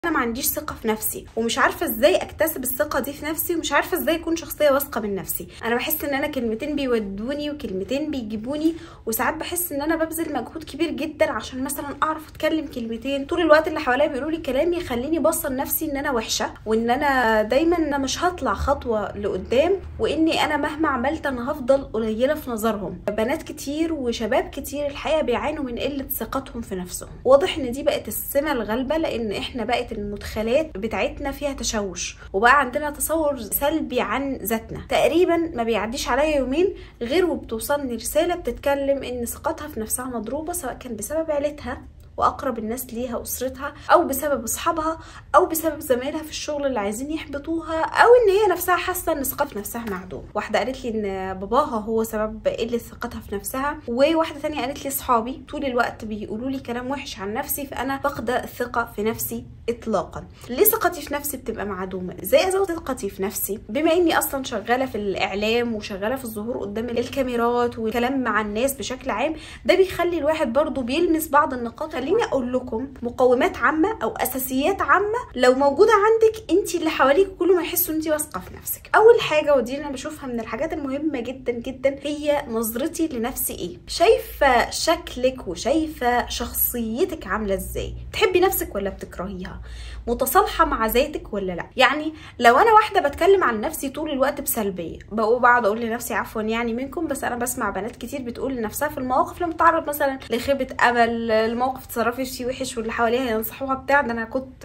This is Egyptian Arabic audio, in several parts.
انا ما عنديش ثقه في نفسي ومش عارفه ازاي اكتسب الثقه دي في نفسي ومش عارفه ازاي اكون شخصيه واثقه من نفسي انا بحس ان انا كلمتين بيودوني وكلمتين بيجيبوني وساعات بحس ان انا ببذل مجهود كبير جدا عشان مثلا اعرف اتكلم كلمتين طول الوقت اللي حواليا بيقولوا لي كلام يخليني بوصل نفسي ان انا وحشه وان انا دايما أنا مش هطلع خطوه لقدام واني انا مهما عملت انا هفضل قليله في نظرهم بنات كتير وشباب كتير الحقيقه بيعانوا من قله ثقتهم في نفسهم واضح ان دي بقت السمه الغالبه لان احنا بقت المدخلات بتاعتنا فيها تشوش وبقى عندنا تصور سلبي عن ذاتنا تقريبا ما بيعديش عليا يومين غير وبتوصلني رساله بتتكلم ان ثقتها في نفسها مضروبه سواء كان بسبب عيلتها واقرب الناس ليها اسرتها او بسبب اصحابها او بسبب زمايلها في الشغل اللي عايزين يحبطوها او ان هي نفسها حاسه ان ثقتها في نفسها معدوم واحده قالت لي ان باباها هو سبب قله ثقتها في نفسها وواحده ثانيه قالت لي اصحابي طول الوقت بيقولوا لي كلام وحش عن نفسي فانا فاقده الثقه في نفسي اطلاقا ليه ثقتي في نفسي بتبقى معدومه ازاي ازود ثقتي في نفسي بما اني اصلا شغاله في الاعلام وشغاله في الظهور قدام الكاميرات والكلام مع الناس بشكل عام ده بيخلي الواحد برضو بيلمس بعض النقاط خليني اقول لكم مقومات عامه او اساسيات عامه لو موجوده عندك انت اللي حواليك كله ما يحسوا انت واثقه في نفسك اول حاجه ودي انا بشوفها من الحاجات المهمه جدا جدا هي نظرتي لنفسي ايه شايفه شكلك وشايفه شخصيتك عامله ازاي تحبي نفسك ولا بتكرهيها متصالحه مع ذاتك ولا لا يعني لو انا واحده بتكلم عن نفسي طول الوقت بسلبيه بقعد اقول لنفسي عفوا يعني منكم بس انا بسمع بنات كتير بتقول لنفسها في المواقف لما تتعرض مثلا لخيبه امل الموقف تصرفي فيه وحش واللي حواليها ينصحوها بتاع ده انا كنت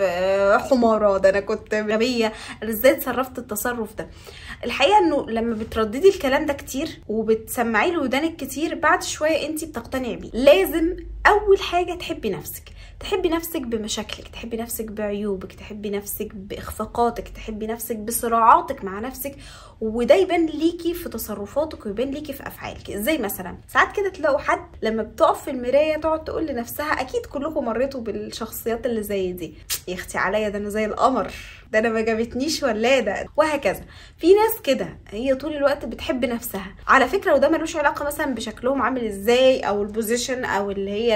حماره ده انا كنت غبيه انا ازاي اتصرفت التصرف ده الحقيقه انه لما بترددي الكلام ده كتير وبتسمعيه لودانك كتير بعد شويه انت بتقتنعي بيه لازم اول حاجه تحبي نفسك تحبي نفسك بمشاكلك تحبي نفسك بعيوبك تحبي نفسك باخفاقاتك تحبي نفسك بصراعاتك مع نفسك وده يبان ليكي في تصرفاتك ويبان ليكي في افعالك ازاي مثلا ساعات كده تلاقوا حد لما بتقف في المرايه تقعد تقول لنفسها اكيد كلكم مريتوا بالشخصيات اللي زي دي يا اختي عليا ده انا زي القمر ده انا ما جابتنيش ولاده وهكذا في ناس كده هي طول الوقت بتحب نفسها على فكره وده ملوش علاقه مثلا بشكلهم عامل ازاي او البوزيشن او اللي هي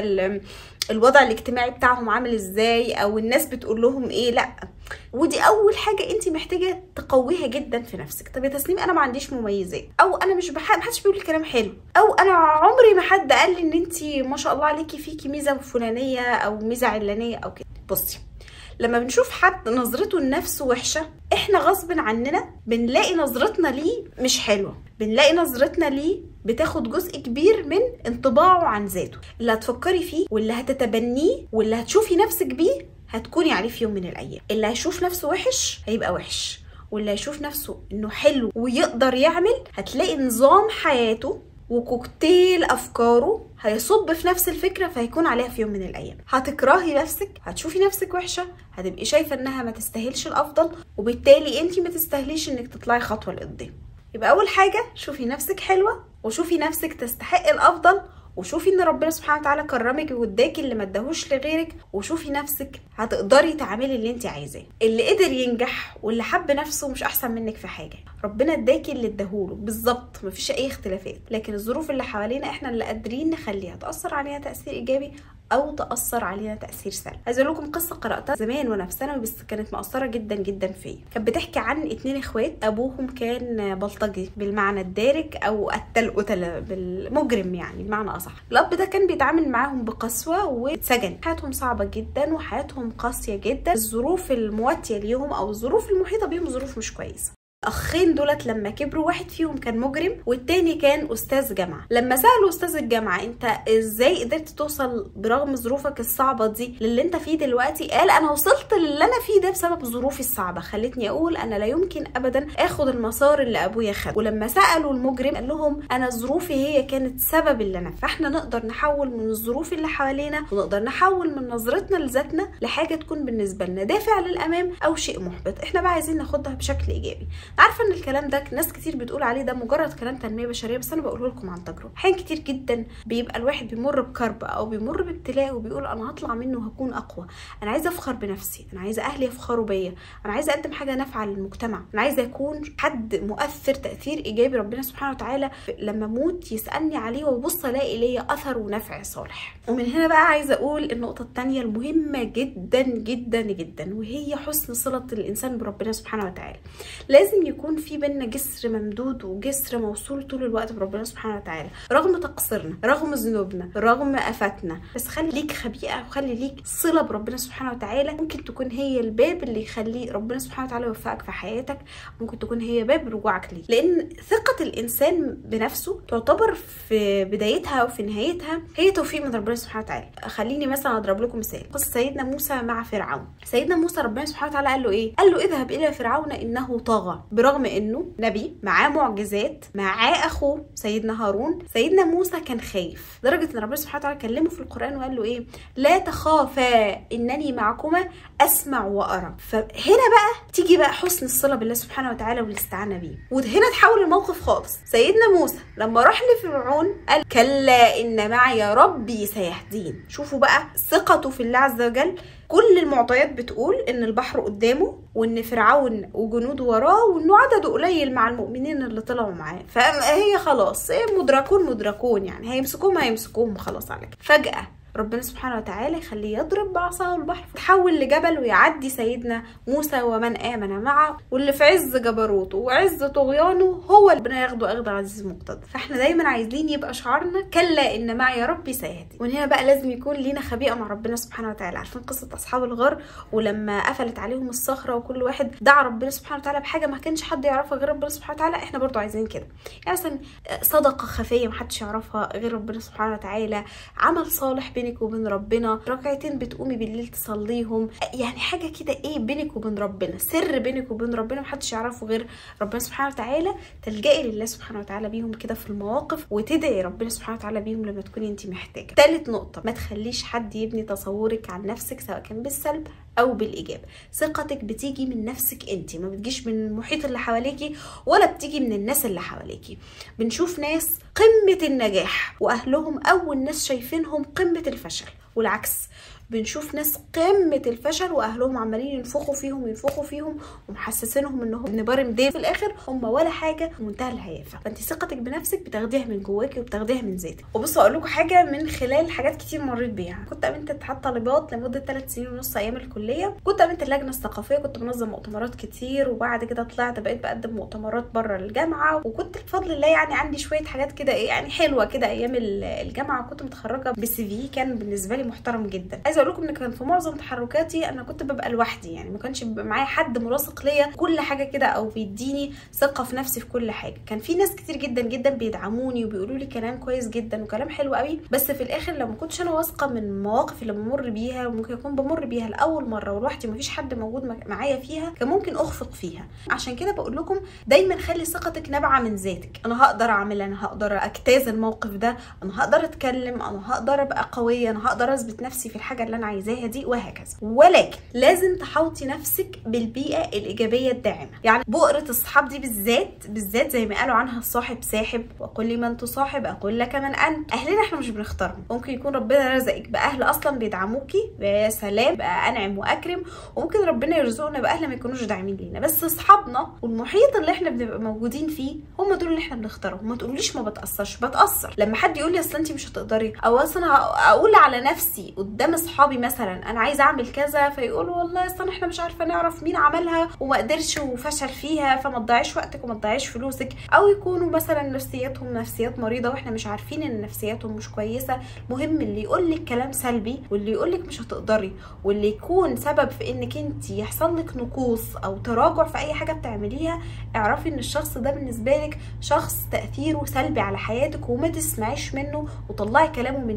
الوضع الاجتماعي بتاعهم عامل ازاي او الناس بتقول لهم ايه لا ودي اول حاجه انت محتاجه تقويها جدا في نفسك طب يا تسنيم انا ما عنديش مميزات او انا مش بحب ما حدش بيقول لي كلام حلو او انا عمري ما حد قال لي ان انت ما شاء الله عليكي فيكي ميزه فلانيه او ميزه علانيه او كده بصي لما بنشوف حد نظرته لنفسه وحشه احنا غصب عننا بنلاقي نظرتنا ليه مش حلوه بنلاقي نظرتنا ليه بتاخد جزء كبير من انطباعه عن ذاته اللي هتفكري فيه واللي هتتبنيه واللي هتشوفي نفسك بيه هتكوني عليه في يوم من الايام اللي هيشوف نفسه وحش هيبقى وحش واللي هيشوف نفسه انه حلو ويقدر يعمل هتلاقي نظام حياته وكوكتيل افكاره هيصب في نفس الفكره فهيكون عليها في يوم من الايام هتكرهي نفسك هتشوفي نفسك وحشه هتبقي شايفه انها ما تستاهلش الافضل وبالتالي انت ما تستاهليش انك تطلعي خطوه لقدام يبقى اول حاجه شوفي نفسك حلوه وشوفي نفسك تستحق الافضل وشوفي ان ربنا سبحانه وتعالى كرمك واداكي اللي ما اداهوش لغيرك وشوفي نفسك هتقدري تعملي اللي انت عايزاه اللي قدر ينجح واللي حب نفسه مش احسن منك في حاجه ربنا اداكي اللي اداهوله بالظبط مفيش اي اختلافات لكن الظروف اللي حوالينا احنا اللي قادرين نخليها تاثر علينا تاثير ايجابي او تاثر علينا تاثير سلبي عايزه اقول لكم قصه قراتها زمان وانا في ثانوي بس كانت مؤثره جدا جدا فيا كانت بتحكي عن اتنين اخوات ابوهم كان بلطجي بالمعنى الدارج او قتل قتله بالمجرم يعني بمعنى اصح الاب ده كان بيتعامل معاهم بقسوه واتسجن حياتهم صعبه جدا وحياتهم قاسيه جدا الظروف المواتيه ليهم او الظروف المحيطه بيهم ظروف مش كويسه الاخين دولت لما كبروا واحد فيهم كان مجرم والتاني كان استاذ جامعه لما سالوا استاذ الجامعه انت ازاي قدرت توصل برغم ظروفك الصعبه دي للي انت فيه دلوقتي قال انا وصلت للي انا فيه ده بسبب ظروفي الصعبه خلتني اقول انا لا يمكن ابدا اخد المسار اللي ابويا خده ولما سالوا المجرم قال لهم انا ظروفي هي كانت سبب اللي انا فاحنا نقدر نحول من الظروف اللي حوالينا ونقدر نحول من نظرتنا لذاتنا لحاجه تكون بالنسبه لنا دافع للامام او شيء محبط احنا بقى عايزين ناخدها بشكل ايجابي عارفه ان الكلام ده ناس كتير بتقول عليه ده مجرد كلام تنميه بشريه بس انا بقوله لكم عن تجربه احيان كتير جدا بيبقى الواحد بيمر بكرب او بيمر بابتلاء وبيقول انا هطلع منه وهكون اقوى انا عايزه افخر بنفسي انا عايزه اهلي يفخروا بيا انا عايزه اقدم حاجه نافعه للمجتمع انا عايزه اكون حد مؤثر تاثير ايجابي ربنا سبحانه وتعالى لما اموت يسالني عليه وابص الاقي ليا اثر ونفع صالح ومن هنا بقى عايزه اقول النقطه الثانيه المهمه جدا جدا جدا وهي حسن صله الانسان بربنا سبحانه وتعالى لازم يكون في بينا جسر ممدود وجسر موصول طول الوقت بربنا سبحانه وتعالى رغم تقصيرنا رغم ذنوبنا رغم افاتنا بس خلي ليك خبيئه وخلي ليك صله بربنا سبحانه وتعالى ممكن تكون هي الباب اللي يخلي ربنا سبحانه وتعالى يوفقك في حياتك ممكن تكون هي باب رجوعك ليه لان ثقه الانسان بنفسه تعتبر في بدايتها وفي نهايتها هي توفيق من ربنا سبحانه وتعالى خليني مثلا اضرب لكم مثال قصه سيدنا موسى مع فرعون سيدنا موسى ربنا سبحانه وتعالى قال له ايه قال له اذهب الى فرعون انه طغى برغم انه نبي معاه معجزات معاه اخوه سيدنا هارون سيدنا موسى كان خايف لدرجه ان ربنا سبحانه وتعالى كلمه في القران وقال له ايه لا تخافا انني معكما اسمع وارى فهنا بقى تيجي بقى حسن الصله بالله سبحانه وتعالى والاستعانه بيه وهنا تحول الموقف خالص سيدنا موسى لما راح لفرعون قال كلا ان معي ربي سيهدين شوفوا بقى ثقته في الله عز وجل كل المعطيات بتقول ان البحر قدامه وان فرعون وجنوده وراه وانه عدده قليل مع المؤمنين اللي طلعوا معاه فهي خلاص مدركون مدركون يعني هيمسكوهم هيمسكوهم خلاص على كده فجاه ربنا سبحانه وتعالى يخليه يضرب بعصاه البحر يتحول لجبل ويعدي سيدنا موسى ومن آمن معه واللي في عز جبروته وعز طغيانه هو اللي ربنا ياخده أخذ عزيز مقتدر فاحنا دايما عايزين يبقى شعارنا كلا إن معي ربي سيهدي ومن هنا بقى لازم يكون لينا خبيئة مع ربنا سبحانه وتعالى عارفين قصة أصحاب الغار ولما قفلت عليهم الصخرة وكل واحد دعا ربنا سبحانه وتعالى بحاجة ما كانش حد يعرفها غير ربنا سبحانه وتعالى احنا برضو عايزين كده يعني مثلا صدقة خفية محدش يعرفها غير ربنا سبحانه وتعالى عمل صالح بينك وبين ربنا ركعتين بتقومي بالليل تصليهم يعني حاجه كده ايه بينك وبين ربنا سر بينك وبين ربنا محدش يعرفه غير ربنا سبحانه وتعالى تلجئي لله سبحانه وتعالى بيهم كده في المواقف وتدعي ربنا سبحانه وتعالى بيهم لما تكوني انت محتاجه ثالث نقطه ما تخليش حد يبني تصورك عن نفسك سواء كان بالسلب او بالايجاب ثقتك بتيجي من نفسك انت ما بتجيش من المحيط اللي حواليكي ولا بتيجي من الناس اللي حواليكي بنشوف ناس قمه النجاح واهلهم اول ناس شايفينهم قمه الفشل والعكس بنشوف ناس قمة الفشل واهلهم عمالين ينفخوا فيهم ينفخوا فيهم ومحسسينهم انهم نبار مدين في الاخر هم ولا حاجة ومنتهى الهيافة فانت ثقتك بنفسك بتاخديها من جواكي وبتاخديها من ذاتك وبصوا اقول لكم حاجة من خلال حاجات كتير مريت بيها كنت امنت اتحاد طالبات لمدة 3 سنين ونص ايام الكلية كنت امنت اللجنة الثقافية كنت بنظم مؤتمرات كتير وبعد كده طلعت بقيت بقدم مؤتمرات بره الجامعة وكنت بفضل الله يعني عندي شوية حاجات كده ايه يعني حلوة كده ايام الجامعة كنت متخرجة بسي في كان بالنسبة لي محترم جدا عايزه اقول لكم ان كان في معظم تحركاتي انا كنت ببقى لوحدي يعني ما كانش بيبقى معايا حد ملاصق ليا كل حاجه كده او بيديني ثقه في نفسي في كل حاجه كان في ناس كتير جدا جدا بيدعموني وبيقولوا لي كلام كويس جدا وكلام حلو قوي بس في الاخر لما كنتش انا واثقه من المواقف اللي بمر بيها وممكن اكون بمر بيها لاول مره ولوحدي ومفيش حد موجود معايا فيها كان ممكن اخفق فيها عشان كده بقول لكم دايما خلي ثقتك نابعه من ذاتك انا هقدر اعمل انا هقدر اجتاز الموقف ده انا هقدر اتكلم انا هقدر ابقى قويه انا هقدر اثبت نفسي في الحاجه اللي انا عايزاها دي وهكذا ولكن لازم تحوطي نفسك بالبيئه الايجابيه الداعمه يعني بؤره الصحاب دي بالذات بالذات زي ما قالوا عنها الصاحب ساحب وقل لي من تصاحب اقول لك من انت اهلنا احنا مش بنختارهم ممكن يكون ربنا رزقك باهل اصلا بيدعموكي يا سلام بقى انعم واكرم وممكن ربنا يرزقنا باهل ما يكونوش داعمين لينا بس اصحابنا والمحيط اللي احنا بنبقى موجودين فيه هم دول اللي احنا بنختارهم ما تقوليش ما بتاثرش بتاثر لما حد يقول لي اصل انت مش هتقدري او اصلا اقول على نفسي قدام اصحابي مثلا انا عايزه اعمل كذا فيقولوا والله اصل احنا مش عارفه نعرف مين عملها وما قدرش وفشل فيها فما تضيعيش وقتك وما تضيعيش فلوسك او يكونوا مثلا نفسياتهم نفسيات مريضه واحنا مش عارفين ان نفسياتهم مش كويسه مهم اللي يقول لك كلام سلبي واللي يقول لك مش هتقدري واللي يكون سبب في انك انت يحصل لك نقوص او تراجع في اي حاجه بتعمليها اعرفي ان الشخص ده بالنسبه لك شخص تاثيره سلبي على حياتك وما تسمعيش منه وطلعي كلامه من هنا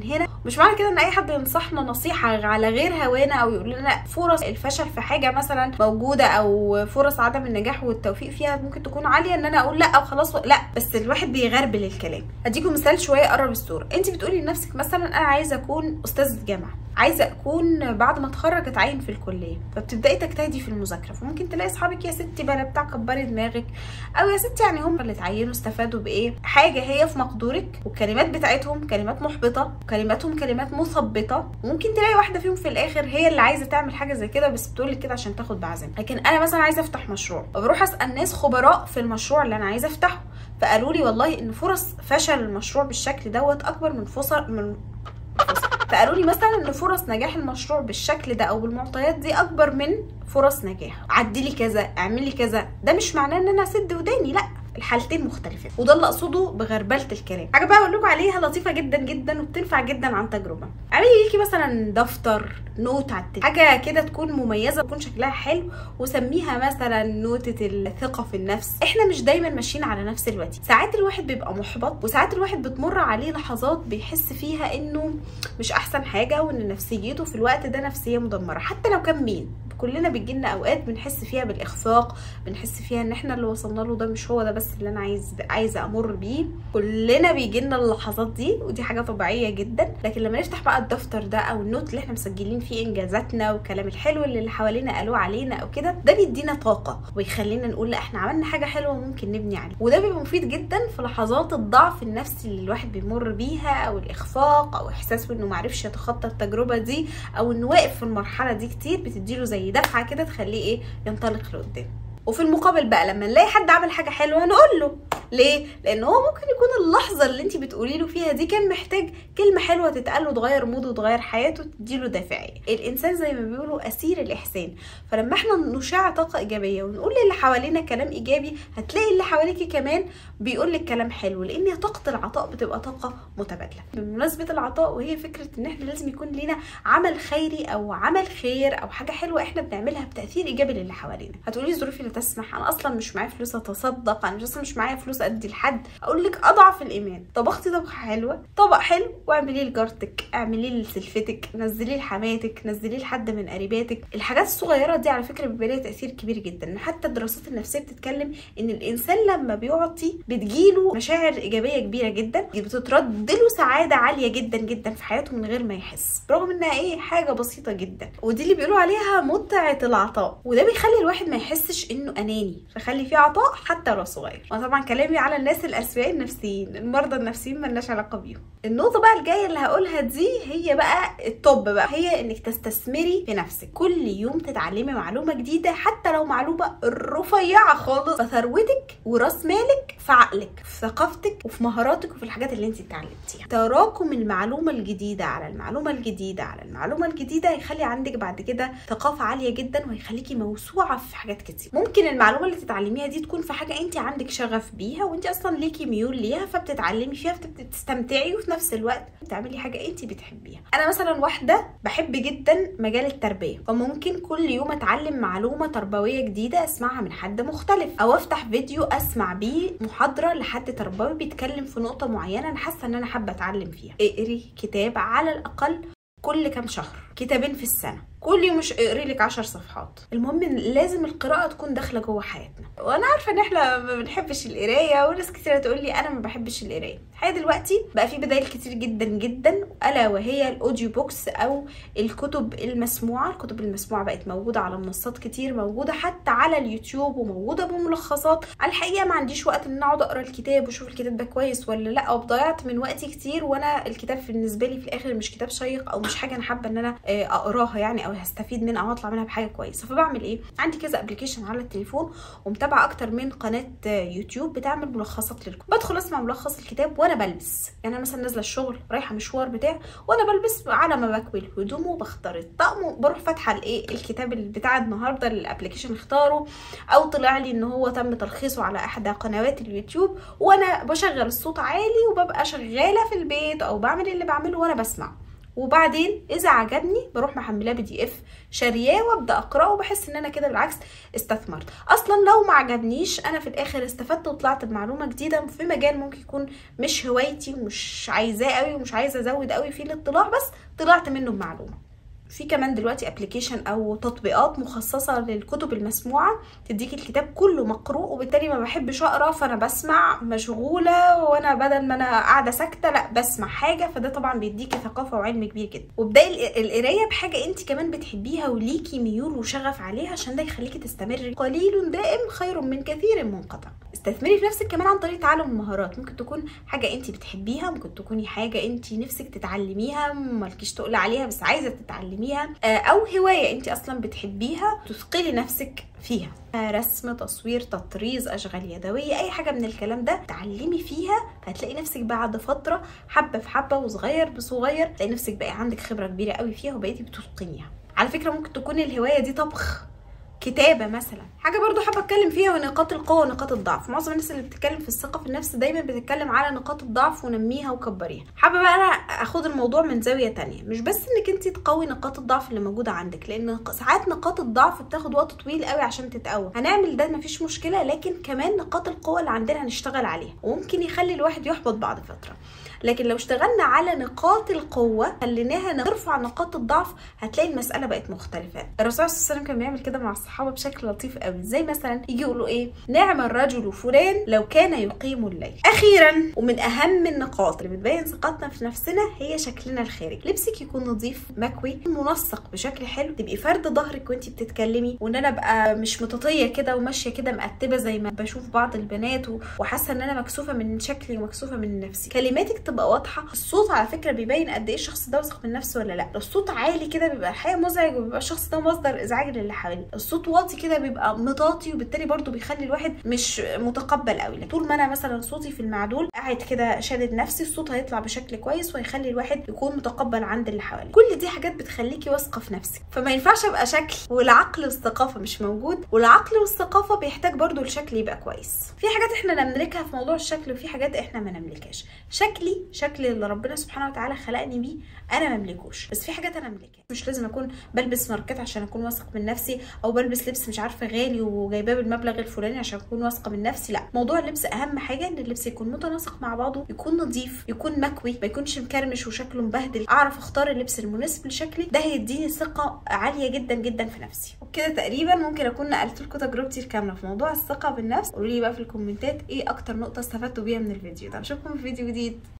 مش معنى كده ان اي حد ينصحنا نصيحه على غير هوانا او يقول لنا فرص الفشل في حاجه مثلا موجوده او فرص عدم النجاح والتوفيق فيها ممكن تكون عاليه ان انا اقول لا او خلاص لا بس الواحد بيغربل الكلام اديكم مثال شويه قرب الصوره انت بتقولي لنفسك مثلا انا عايزه اكون استاذه جامعه عايزه اكون بعد ما اتخرج اتعين في الكليه فبتبداي تجتهدي في المذاكره فممكن تلاقي اصحابك يا ستي بلا بتاع كبري دماغك او يا ستي يعني هم اللي اتعينوا استفادوا بايه حاجه هي في مقدورك والكلمات بتاعتهم كلمات محبطه وكلماتهم كلمات مثبطه وممكن تلاقي واحده فيهم في الاخر هي اللي عايزه تعمل حاجه زي كده بس بتقول لك كده عشان تاخد بعزم لكن انا مثلا عايزه افتح مشروع فبروح اسال ناس خبراء في المشروع اللي انا عايزه افتحه فقالوا لي والله ان فرص فشل المشروع بالشكل دوت اكبر من فرص من فقالوا لي مثلا ان فرص نجاح المشروع بالشكل ده او بالمعطيات دي اكبر من فرص نجاح عدلي كذا اعملي كذا ده مش معناه ان انا اسد وداني لا الحالتين مختلفين وده اللي اقصده بغربله الكلام حاجه بقى اقول لكم عليها لطيفه جدا جدا وبتنفع جدا عن تجربه اعملي ليكي مثلا دفتر نوت على التليفون حاجه كده تكون مميزه تكون شكلها حلو وسميها مثلا نوتة الثقه في النفس احنا مش دايما ماشيين على نفس الوتي ساعات الواحد بيبقى محبط وساعات الواحد بتمر عليه لحظات بيحس فيها انه مش احسن حاجه وان نفسيته في الوقت ده نفسيه مدمره حتى لو كان مين كلنا بتجيلنا اوقات بنحس فيها بالاخفاق بنحس فيها ان احنا اللي وصلنا له ده مش هو ده بس اللي انا عايز عايزه امر بيه كلنا بيجيلنا اللحظات دي ودي حاجه طبيعيه جدا لكن لما نفتح بقى الدفتر ده او النوت اللي احنا مسجلين فيه انجازاتنا والكلام الحلو اللي اللي حوالينا قالوه علينا او كده ده بيدينا طاقه ويخلينا نقول لا احنا عملنا حاجه حلوه ممكن نبني عليها وده بيبقى مفيد جدا في لحظات الضعف النفسي اللي الواحد بيمر بيها او الاخفاق او احساسه انه معرفش يتخطى التجربه دي او انه واقف في المرحله دي كتير بتديله زي دفعه كده تخليه ايه ينطلق لقدام وفي المقابل بقى لما نلاقي حد عمل حاجه حلوه نقول له ليه لان هو ممكن يكون اللحظه اللي انت بتقولي له فيها دي كان محتاج كلمه حلوه تتقال له تغير موده وتغير حياته تديله دافعيه الانسان زي ما بيقولوا اسير الاحسان فلما احنا نشع طاقه ايجابيه ونقول للي حوالينا كلام ايجابي هتلاقي اللي حواليكي كمان بيقول لك كلام حلو لان طاقه العطاء بتبقى طاقه متبادله بمناسبه العطاء وهي فكره ان احنا لازم يكون لينا عمل خيري او عمل خير او حاجه حلوه احنا بنعملها بتاثير ايجابي للي حوالينا هتقولي ظروفي لا تسمح انا اصلا مش معايا فلوس اتصدق انا اصلا مش معايا فلوس ادي لحد اقول لك اضعف الايمان طبختي طبخه حلوه طبق حلو واعمليه لجارتك اعمليه لسلفتك نزليه لحماتك نزليه لحد من قريباتك الحاجات الصغيره دي على فكره بيبقى ليها تاثير كبير جدا حتى الدراسات النفسيه بتتكلم ان الانسان لما بيعطي بتجيله مشاعر ايجابيه كبيره جدا بتترد له سعاده عاليه جدا جدا في حياته من غير ما يحس برغم انها ايه حاجه بسيطه جدا ودي اللي بيقولوا عليها متعه العطاء وده بيخلي الواحد ما يحسش انه اناني فخلي فيه عطاء حتى لو صغير وانا طبعا كلامي على الناس الاسوياء النفسيين المرضى النفسيين ملناش علاقه بيهم النقطه بقى الجايه اللي هقولها دي هي بقى الطب بقى هي انك تستثمري في نفسك كل يوم تتعلمي معلومه جديده حتى لو معلومه رفيعه خالص فثروتك وراس مالك في عقلك في ثقافتك وفي مهاراتك وفي الحاجات اللي انت اتعلمتيها تراكم المعلومه الجديده على المعلومه الجديده على المعلومه الجديده هيخلي عندك بعد كده ثقافه عاليه جدا وهيخليكي موسوعه في حاجات كتير ممكن المعلومه اللي تتعلميها دي تكون في حاجه انت عندك شغف بيها وانت اصلا ليكي ميول ليها فبتتعلمي فيها فبتستمتعي وفي نفس الوقت بتعملي حاجه انت بتحبيها انا مثلا واحده بحب جدا مجال التربيه فممكن كل يوم اتعلم معلومه تربويه جديده اسمعها من حد مختلف او افتح فيديو اسمع بيه محاضره لحد تربوي بيتكلم في نقطه معينه انا حاسه ان انا حابه اتعلم فيها اقري كتاب على الاقل كل كام شهر كتابين في السنه كل يوم مش اقري لك 10 صفحات المهم إن لازم القراءه تكون داخله جوه حياتنا وانا عارفه ان احنا ما بنحبش القرايه وناس كتير تقول لي انا ما بحبش القرايه الحقيقه دلوقتي بقى في بدائل كتير جدا جدا الا وهي الاوديو بوكس او الكتب المسموعه الكتب المسموعه بقت موجوده على منصات كتير موجوده حتى على اليوتيوب وموجوده بملخصات الحقيقه ما عنديش وقت ان انا اقعد اقرا الكتاب واشوف الكتاب ده كويس ولا لا وضيعت من وقتي كتير وانا الكتاب بالنسبه لي في الاخر مش كتاب شيق او مش حاجه انا حابه ان انا اقراها يعني او هستفيد منها او هطلع منها بحاجه كويسه فبعمل ايه عندي كذا ابلكيشن على التليفون ومتابعه اكتر من قناه يوتيوب بتعمل ملخصات للكتب بدخل اسمع ملخص الكتاب وانا بلبس يعني انا مثلا نازله الشغل رايحه مشوار بتاع وانا بلبس على ما بكوي الهدوم وبختار الطقم بروح فاتحه الايه الكتاب بتاع النهارده اللي الابلكيشن اختاره او طلع لي ان هو تم تلخيصه على احدى قنوات اليوتيوب وانا بشغل الصوت عالي وببقى شغاله في البيت او بعمل اللي بعمله وانا بسمع وبعدين اذا عجبني بروح محملاه بي دي اف شارياه وابدا اقراه وبحس ان انا كده بالعكس استثمرت اصلا لو ما عجبنيش انا في الاخر استفدت وطلعت بمعلومه جديده في مجال ممكن يكون مش هوايتي ومش عايزاه قوي ومش عايزه ازود قوي فيه الاطلاع بس طلعت منه بمعلومه في كمان دلوقتي ابلكيشن او تطبيقات مخصصه للكتب المسموعه تديك الكتاب كله مقروء وبالتالي ما بحبش اقرا فانا بسمع مشغوله وانا بدل ما انا قاعده ساكته لا بسمع حاجه فده طبعا بيديكي ثقافه وعلم كبير جدا وابداي القرايه بحاجه انت كمان بتحبيها وليكي ميول وشغف عليها عشان ده يخليكي تستمري قليل دائم خير من كثير منقطع استثمري في نفسك كمان عن طريق تعلم المهارات ممكن تكون حاجه انت بتحبيها ممكن تكوني حاجه انت نفسك تتعلميها مالكيش تقول عليها بس عايزه تتعلميها او هوايه انت اصلا بتحبيها تثقلي نفسك فيها رسم تصوير تطريز اشغال يدويه اي حاجه من الكلام ده تعلمي فيها هتلاقي نفسك بعد فتره حبه في حبه وصغير بصغير تلاقي نفسك بقى عندك خبره كبيره قوي فيها وبقيتي بتتقنيها على فكره ممكن تكون الهوايه دي طبخ كتابه مثلا حاجه برضو حابه اتكلم فيها ونقاط القوه ونقاط الضعف معظم الناس اللي بتتكلم في الثقه في النفس دايما بتتكلم على نقاط الضعف ونميها وكبريها حابه بقى انا اخد الموضوع من زاويه تانية مش بس انك انت تقوي نقاط الضعف اللي موجوده عندك لان ساعات نقاط الضعف بتاخد وقت طويل قوي عشان تتقوى هنعمل ده مفيش مشكله لكن كمان نقاط القوه اللي عندنا هنشتغل عليها وممكن يخلي الواحد يحبط بعد فتره لكن لو اشتغلنا على نقاط القوه خليناها نرفع نقاط الضعف هتلاقي المساله بقت مختلفه الرسول صلى الله عليه وسلم كان بيعمل كده مع الصحابه بشكل لطيف قوي زي مثلا يجي يقولوا ايه نعم الرجل فلان لو كان يقيم الليل اخيرا ومن اهم النقاط اللي بتبين ثقتنا في نفسنا هي شكلنا الخارجي لبسك يكون نظيف مكوي منسق بشكل حلو تبقي فرد ظهرك وانت بتتكلمي وان انا ابقى مش مطاطيه كده وماشيه كده مقتبه زي ما بشوف بعض البنات وحاسه ان انا مكسوفه من شكلي ومكسوفه من نفسي كلماتك تبقى واضحه الصوت على فكره بيبين قد ايه الشخص ده واثق من نفسه ولا لا لو الصوت عالي كده بيبقى الحقيقه مزعج وبيبقى الشخص ده مصدر ازعاج للي حواليه الصوت واطي كده بيبقى مطاطي وبالتالي برضو بيخلي الواحد مش متقبل قوي لكن طول ما انا مثلا صوتي في المعدول قاعد كده شادد نفسي الصوت هيطلع بشكل كويس وهيخلي الواحد يكون متقبل عند اللي حواليه كل دي حاجات بتخليكي واثقه في نفسك فما ينفعش ابقى شكل والعقل والثقافه مش موجود والعقل والثقافه بيحتاج برضو الشكل يبقى كويس في حاجات احنا نملكها في موضوع الشكل وفي حاجات احنا ما نملكهاش شكلي شكل اللي ربنا سبحانه وتعالى خلقني بيه انا ما املكوش بس في حاجات انا املكها مش لازم اكون بلبس ماركات عشان اكون واثق من نفسي او بلبس لبس مش عارفه غالي وجايباه بالمبلغ الفلاني عشان اكون واثقه من نفسي لا موضوع اللبس اهم حاجه ان اللبس يكون متناسق مع بعضه يكون نظيف يكون مكوي ما يكونش مكرمش وشكله مبهدل اعرف اختار اللبس المناسب لشكلي ده هيديني ثقه عاليه جدا جدا في نفسي وبكده تقريبا ممكن اكون نقلت لكم تجربتي الكامله في موضوع الثقه بالنفس قولوا لي بقى في الكومنتات ايه اكتر نقطه استفدتوا بيها من الفيديو ده اشوفكم في فيديو جديد